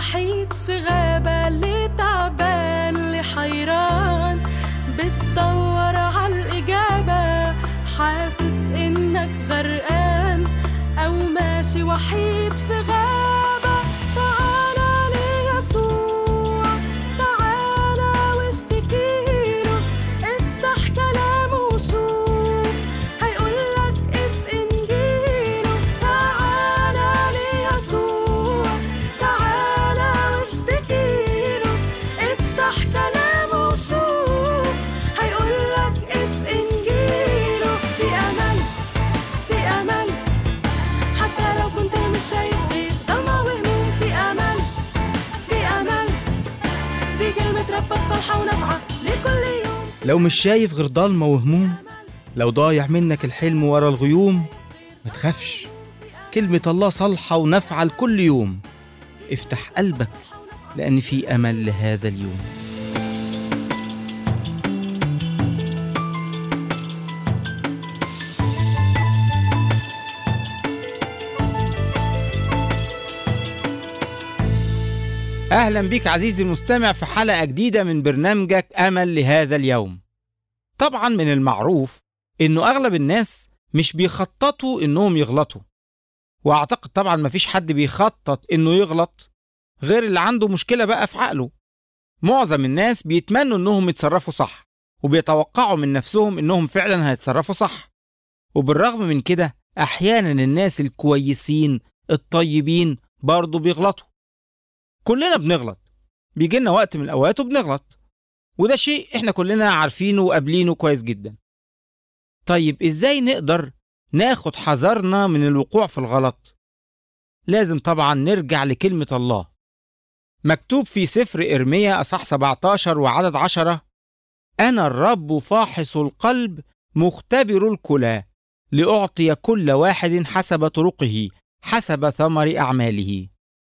وحيد في غابة اللي تعبان اللي حيران بتدور عالإجابة حاسس إنك غرقان أو ماشي وحيد في غابة تعالى ليسوع تعالى واشتكيله افتح كلامه وشوف هيقولك اف انجيله تعالى ليسوع تعالى واشتكيله افتح كلامه وشوف هيقولك اف انجيله في امل في امل حتى لو كنت مش شايف غير ضلمة وهموم في امل في امل دي كلمة ربك صالحة ونافعة لكل يوم لو مش شايف غير ضلمة وهموم لو ضايع منك الحلم ورا الغيوم ما تخافش كلمة الله صالحة ونافعة لكل يوم افتح قلبك لأن في أمل لهذا اليوم أهلا بك عزيزي المستمع في حلقة جديدة من برنامجك أمل لهذا اليوم طبعا من المعروف إنه أغلب الناس مش بيخططوا إنهم يغلطوا وأعتقد طبعا مفيش حد بيخطط إنه يغلط غير اللي عنده مشكلة بقى في عقله معظم الناس بيتمنوا إنهم يتصرفوا صح وبيتوقعوا من نفسهم إنهم فعلا هيتصرفوا صح وبالرغم من كده أحيانا الناس الكويسين الطيبين برضه بيغلطوا كلنا بنغلط بيجي لنا وقت من الأوقات وبنغلط وده شيء إحنا كلنا عارفينه وقابلينه كويس جدا طيب إزاي نقدر ناخد حذرنا من الوقوع في الغلط لازم طبعا نرجع لكلمة الله مكتوب في سفر إرميا أصح 17 وعدد 10 أنا الرب فاحص القلب مختبر الكلى لأعطي كل واحد حسب طرقه حسب ثمر أعماله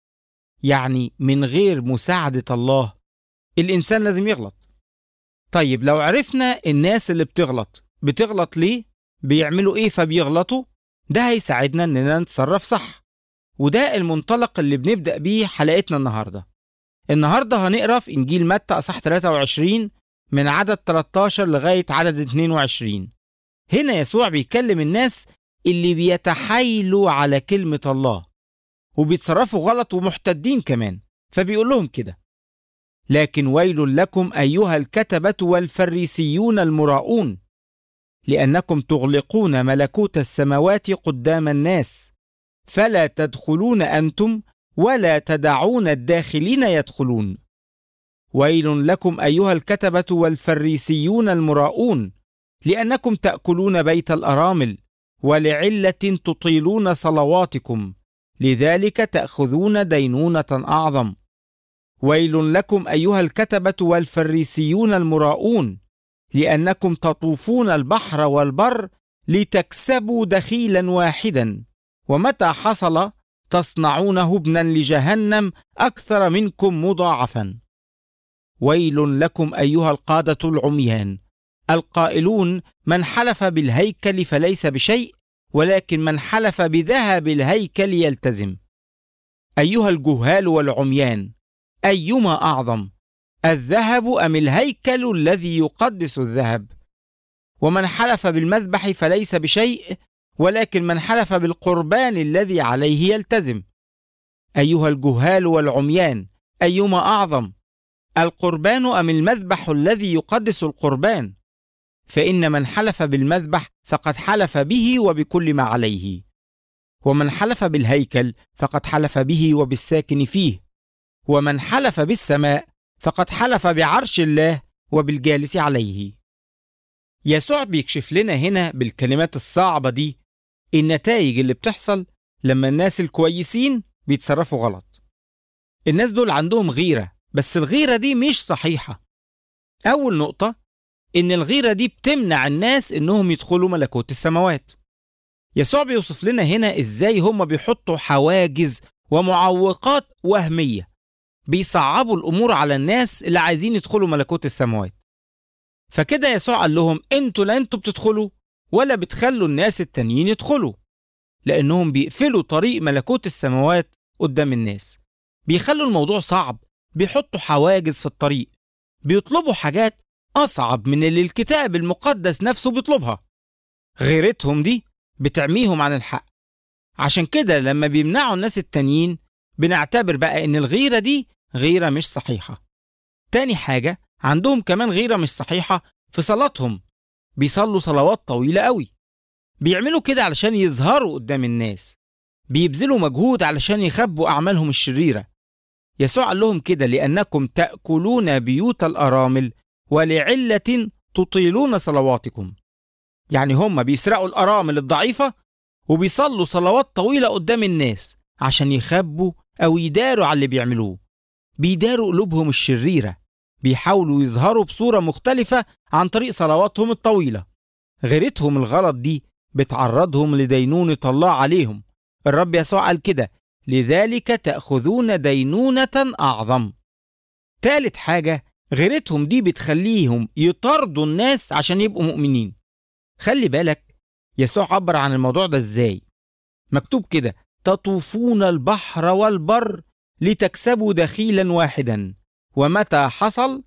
يعني من غير مساعدة الله الإنسان لازم يغلط طيب لو عرفنا الناس اللي بتغلط بتغلط ليه بيعملوا إيه فبيغلطوا ده هيساعدنا إننا نتصرف صح وده المنطلق اللي بنبدأ بيه حلقتنا النهاردة النهاردة هنقرأ في إنجيل متى أصح 23 من عدد 13 لغاية عدد 22 هنا يسوع بيكلم الناس اللي بيتحايلوا على كلمة الله وبيتصرفوا غلط ومحتدين كمان فبيقول لهم كده لكن ويل لكم أيها الكتبة والفريسيون المراؤون لأنكم تغلقون ملكوت السماوات قدام الناس فلا تدخلون أنتم ولا تدعون الداخلين يدخلون ويل لكم أيها الكتبة والفريسيون المراؤون لأنكم تأكلون بيت الأرامل ولعلة تطيلون صلواتكم لذلك تأخذون دينونة أعظم ويل لكم أيها الكتبة والفريسيون المراؤون لأنكم تطوفون البحر والبر لتكسبوا دخيلا واحدا ومتى حصل تصنعونه ابنا لجهنم أكثر منكم مضاعفا ويل لكم أيها القادة العميان القائلون من حلف بالهيكل فليس بشيء ولكن من حلف بذهب الهيكل يلتزم ايها الجهال والعميان ايما اعظم الذهب ام الهيكل الذي يقدس الذهب ومن حلف بالمذبح فليس بشيء ولكن من حلف بالقربان الذي عليه يلتزم ايها الجهال والعميان ايما اعظم القربان ام المذبح الذي يقدس القربان فإن من حلف بالمذبح فقد حلف به وبكل ما عليه ومن حلف بالهيكل فقد حلف به وبالساكن فيه ومن حلف بالسماء فقد حلف بعرش الله وبالجالس عليه يسوع بيكشف لنا هنا بالكلمات الصعبة دي النتائج اللي بتحصل لما الناس الكويسين بيتصرفوا غلط الناس دول عندهم غيرة بس الغيرة دي مش صحيحة أول نقطة إن الغيرة دي بتمنع الناس إنهم يدخلوا ملكوت السماوات. يسوع بيوصف لنا هنا إزاي هم بيحطوا حواجز ومعوقات وهمية بيصعبوا الأمور على الناس اللي عايزين يدخلوا ملكوت السماوات. فكده يسوع قال لهم انتوا لا انتوا بتدخلوا ولا بتخلوا الناس التانيين يدخلوا لأنهم بيقفلوا طريق ملكوت السماوات قدام الناس بيخلوا الموضوع صعب بيحطوا حواجز في الطريق بيطلبوا حاجات أصعب من اللي الكتاب المقدس نفسه بيطلبها غيرتهم دي بتعميهم عن الحق عشان كده لما بيمنعوا الناس التانيين بنعتبر بقى إن الغيرة دي غيرة مش صحيحة تاني حاجة عندهم كمان غيرة مش صحيحة في صلاتهم بيصلوا صلوات طويلة قوي بيعملوا كده علشان يظهروا قدام الناس بيبذلوا مجهود علشان يخبوا أعمالهم الشريرة يسوع قال لهم كده لأنكم تأكلون بيوت الأرامل ولعلة تطيلون صلواتكم يعني هم بيسرقوا الأرامل الضعيفة وبيصلوا صلوات طويلة قدام الناس عشان يخبوا أو يداروا على اللي بيعملوه بيداروا قلوبهم الشريرة بيحاولوا يظهروا بصورة مختلفة عن طريق صلواتهم الطويلة غيرتهم الغلط دي بتعرضهم لدينونة الله عليهم الرب يسوع قال كده لذلك تأخذون دينونة أعظم تالت حاجة غيرتهم دي بتخليهم يطاردوا الناس عشان يبقوا مؤمنين خلي بالك يسوع عبر عن الموضوع ده ازاي مكتوب كده تطوفون البحر والبر لتكسبوا دخيلا واحدا ومتى حصل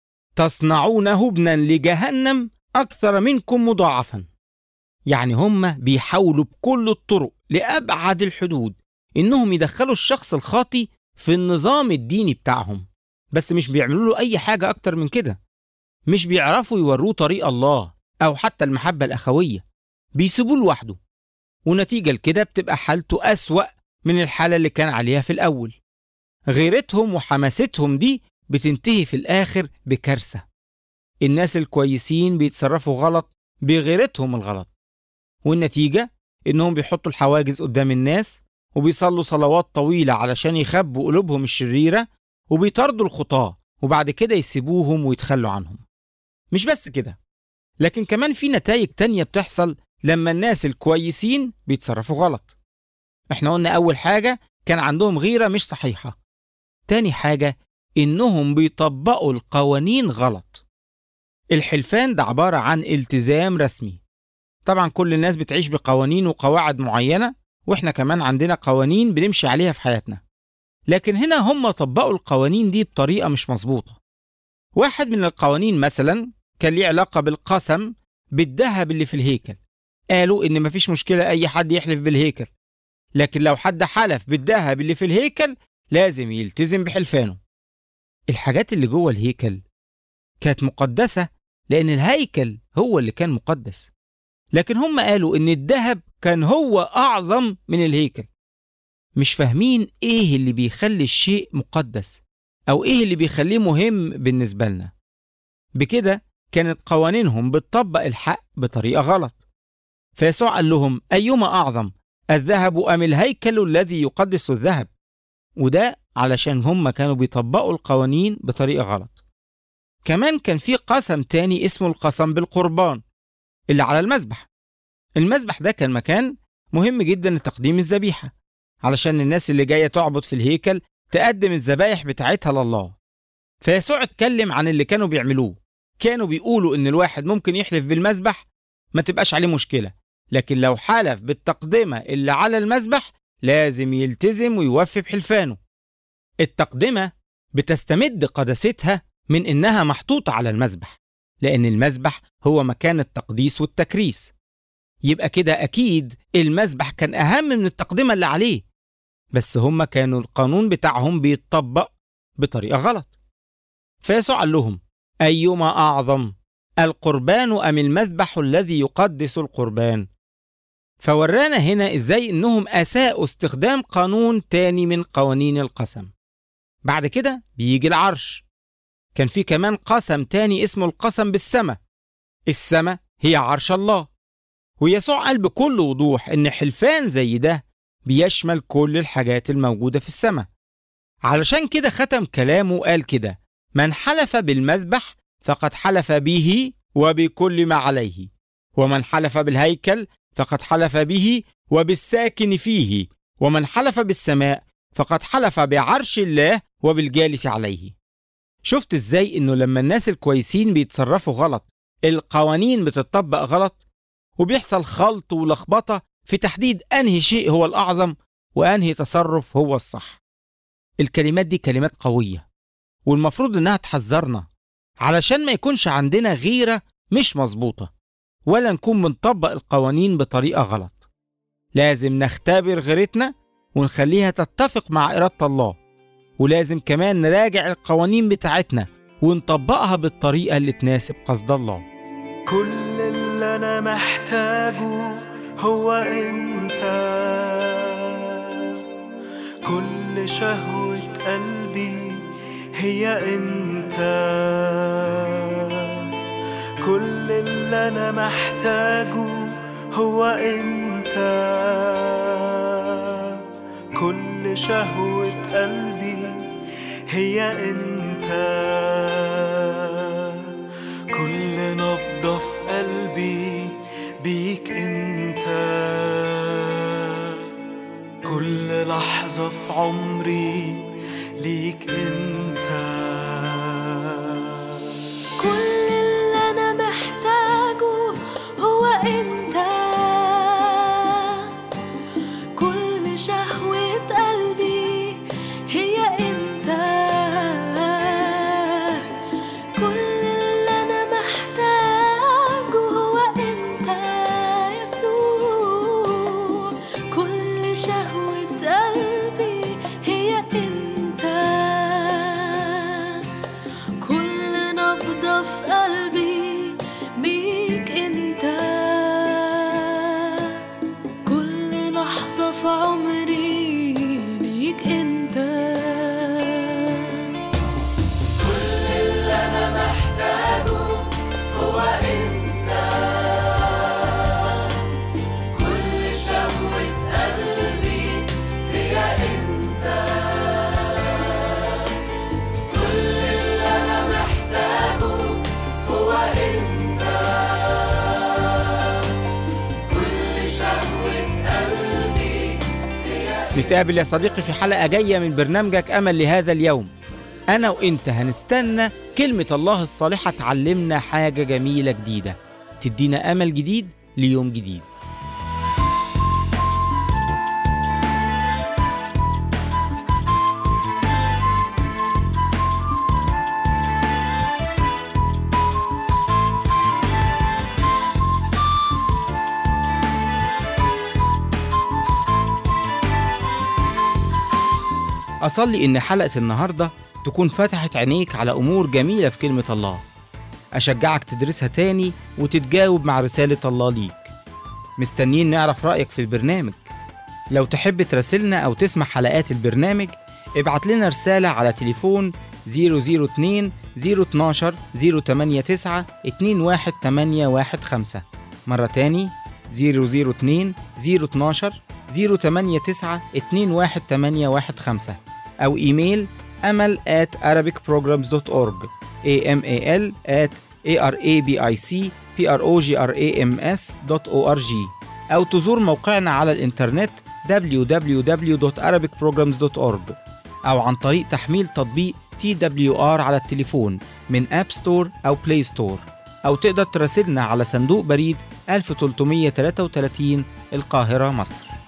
تصنعونه ابنا لجهنم أكثر منكم مضاعفا يعني هم بيحاولوا بكل الطرق لأبعد الحدود إنهم يدخلوا الشخص الخاطي في النظام الديني بتاعهم بس مش بيعملوا له أي حاجة أكتر من كده مش بيعرفوا يوروه طريق الله أو حتى المحبة الأخوية بيسيبوه لوحده ونتيجة لكده بتبقى حالته أسوأ من الحالة اللي كان عليها في الأول غيرتهم وحماستهم دي بتنتهي في الآخر بكارثة الناس الكويسين بيتصرفوا غلط بغيرتهم الغلط والنتيجة إنهم بيحطوا الحواجز قدام الناس وبيصلوا صلوات طويلة علشان يخبوا قلوبهم الشريرة وبيطاردوا الخطاة وبعد كده يسيبوهم ويتخلوا عنهم مش بس كده لكن كمان في نتائج تانية بتحصل لما الناس الكويسين بيتصرفوا غلط احنا قلنا أول حاجة كان عندهم غيرة مش صحيحة تاني حاجة إنهم بيطبقوا القوانين غلط الحلفان ده عبارة عن التزام رسمي طبعا كل الناس بتعيش بقوانين وقواعد معينة واحنا كمان عندنا قوانين بنمشي عليها في حياتنا لكن هنا هم طبقوا القوانين دي بطريقة مش مظبوطة واحد من القوانين مثلا كان ليه علاقة بالقسم بالذهب اللي في الهيكل قالوا إن مفيش مشكلة أي حد يحلف بالهيكل لكن لو حد حلف بالذهب اللي في الهيكل لازم يلتزم بحلفانه الحاجات اللي جوه الهيكل كانت مقدسة لأن الهيكل هو اللي كان مقدس لكن هم قالوا إن الذهب كان هو أعظم من الهيكل مش فاهمين إيه اللي بيخلي الشيء مقدس أو إيه اللي بيخليه مهم بالنسبة لنا بكده كانت قوانينهم بتطبق الحق بطريقة غلط فيسوع قال لهم أيما أعظم الذهب أم الهيكل الذي يقدس الذهب وده علشان هم كانوا بيطبقوا القوانين بطريقة غلط كمان كان في قسم تاني اسمه القسم بالقربان اللي على المذبح المذبح ده كان مكان مهم جدا لتقديم الذبيحة علشان الناس اللي جاية تعبد في الهيكل تقدم الذبايح بتاعتها لله فيسوع اتكلم عن اللي كانوا بيعملوه كانوا بيقولوا ان الواحد ممكن يحلف بالمذبح ما تبقاش عليه مشكلة لكن لو حلف بالتقدمة اللي على المذبح لازم يلتزم ويوفي بحلفانه التقدمة بتستمد قداستها من إنها محطوطة على المذبح لأن المذبح هو مكان التقديس والتكريس يبقى كده أكيد المذبح كان أهم من التقدمة اللي عليه بس هما كانوا القانون بتاعهم بيتطبق بطريقة غلط فيسوع قال لهم أيما أعظم القربان أم المذبح الذي يقدس القربان فورانا هنا إزاي إنهم أساءوا استخدام قانون تاني من قوانين القسم بعد كده بيجي العرش كان في كمان قسم تاني اسمه القسم بالسماء السماء هي عرش الله ويسوع قال بكل وضوح إن حلفان زي ده بيشمل كل الحاجات الموجودة في السماء علشان كده ختم كلامه وقال كده من حلف بالمذبح فقد حلف به وبكل ما عليه ومن حلف بالهيكل فقد حلف به وبالساكن فيه ومن حلف بالسماء فقد حلف بعرش الله وبالجالس عليه شفت ازاي انه لما الناس الكويسين بيتصرفوا غلط القوانين بتطبق غلط وبيحصل خلط ولخبطة في تحديد أنهي شيء هو الأعظم وأنهي تصرف هو الصح الكلمات دي كلمات قوية والمفروض إنها تحذرنا علشان ما يكونش عندنا غيرة مش مظبوطة ولا نكون بنطبق القوانين بطريقة غلط لازم نختبر غيرتنا ونخليها تتفق مع إرادة الله ولازم كمان نراجع القوانين بتاعتنا ونطبقها بالطريقة اللي تناسب قصد الله كل اللي انا محتاجه هو انت كل شهوة قلبي هي انت كل اللي انا محتاجه هو انت كل شهوة قلبي هي انت كل نبضة في قلبي بيك انت كل لحظة في عمري ليك انت كل اللي أنا محتاجه هو أنت كل شهوة قلبي هي أنت كل اللي أنا محتاجه هو أنت يسوع كل شهوة قلبي هي أنت كل نبضة في قلبي بيك انت كل لحظة في عمري ليك انت نتقابل يا صديقي في حلقة جاية من برنامجك أمل لهذا اليوم أنا وإنت هنستنى كلمة الله الصالحة تعلمنا حاجة جميلة جديدة تدينا أمل جديد ليوم جديد أصلي إن حلقة النهاردة تكون فتحت عينيك على أمور جميلة في كلمة الله أشجعك تدرسها تاني وتتجاوب مع رسالة الله ليك مستنيين نعرف رأيك في البرنامج لو تحب تراسلنا أو تسمع حلقات البرنامج ابعت لنا رسالة على تليفون 002 012 089 21815 مرة تاني 002 012 089 21815 أو إيميل أمل at arabicprograms.org amal at arabicprograms.org أو تزور موقعنا على الإنترنت www.arabicprograms.org أو عن طريق تحميل تطبيق TWR على التليفون من أب ستور أو بلاي ستور أو تقدر تراسلنا على صندوق بريد 1333 القاهرة مصر